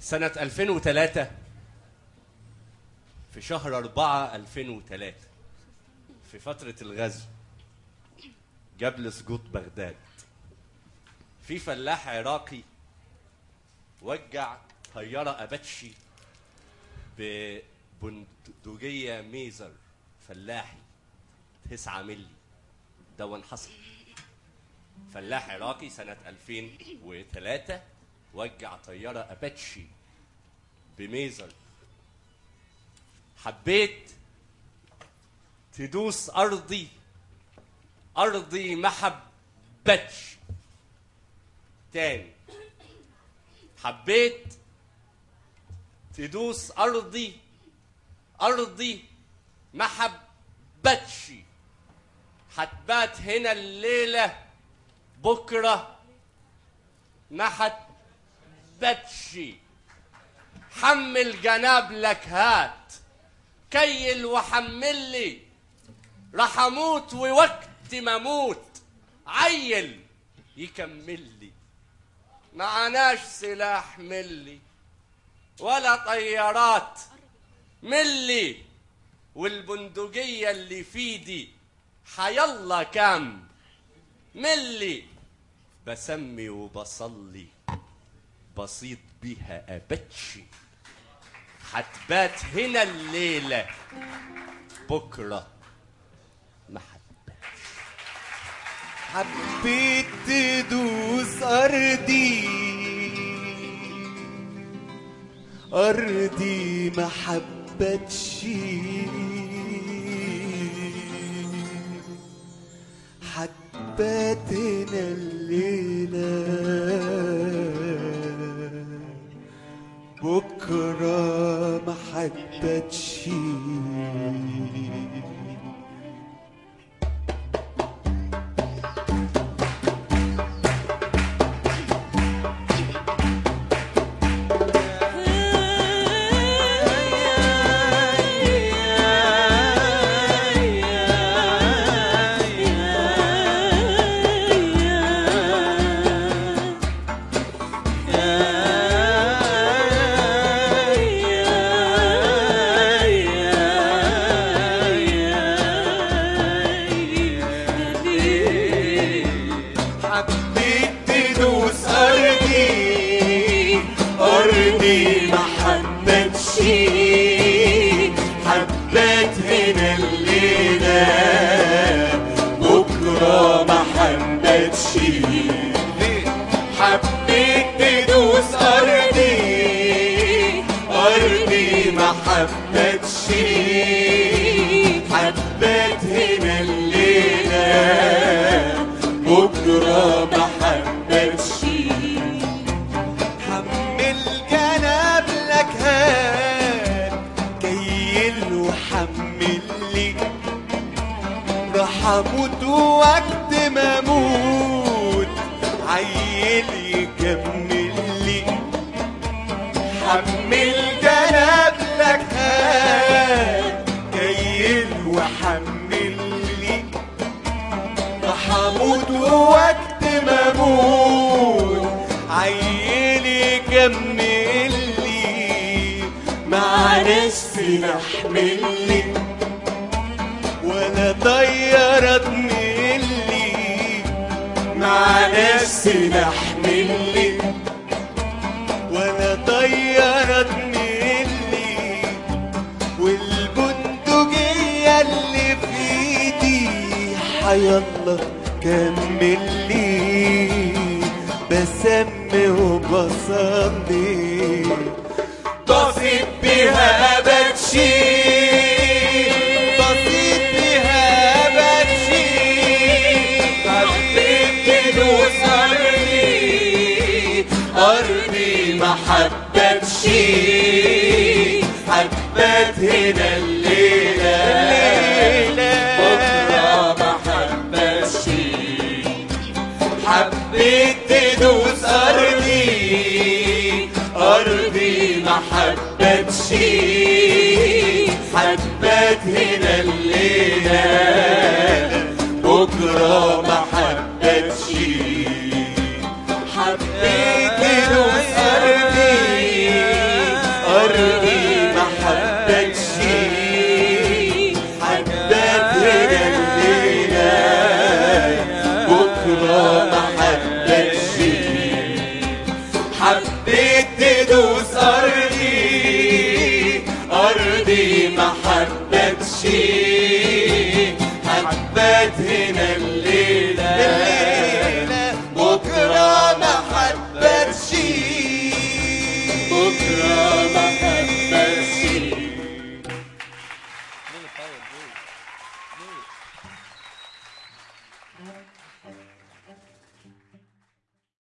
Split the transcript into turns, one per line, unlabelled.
سنة 2003 في شهر 4 2003 في فترة الغزو قبل سقوط بغداد في فلاح عراقي وجع طيارة أباتشي ببندقية ميزر فلاحي 9 ملي ده حصل فلاح عراقي سنة 2003 وجع طيارة أباتشي بميزر حبيت تدوس أرضي أرضي ما حبتش تاني حبيت تدوس أرضي أرضي ما حبتش هتبات هنا الليلة بكرة ما حتبتش حمل جناب لك هات كيل وحمل لي راح اموت ووقت ما اموت عيل يكمل لي معناش سلاح ملي ولا طيارات ملي والبندقية اللي في ايدي حيالله كام ملي بسمي وبصلي بسيط بيها أبتشي حتبات هنا الليلة بكرة ما حتبات
حبيت تدوس أرضي أرضي ما حبتش حبات هنا الليلة بكرة ما حبتش حبيت تدوس أرضي أرضي ما حبتش حبيت هنا الليلة بكرة ما حبتش حبيت تدوس أرضي أرضي ما حبتش حبيت هنا الليلة بكرة ما حبتش حمل جناب لك هات كيل وحمل لي راح اموت وقت ما اموت عيل يكمل لي حمل جناب لك هات كيل وحمل لي راح اموت وقت ما اموت عيلي كمل لي معناش سلاح ملي ولا طيارة تملي معناش سلاح ملي ولا طيارة تملي والبندقية اللي في ايدي حيالله كمل لي بسمي وبصلي بسيط بيها بتشي بسيط بيها بتشي حبيت تدوس أرضي أرضي ما حبتش حبت هنا الليلة بكرة ما حبتش حبيت تدوس أرضي أرضي ما حبتش حبت هنا الليلة بكرة ما حبتش حبيت تدوس أرضي أرضي ما حبتش حبت هنا الليلة بكرة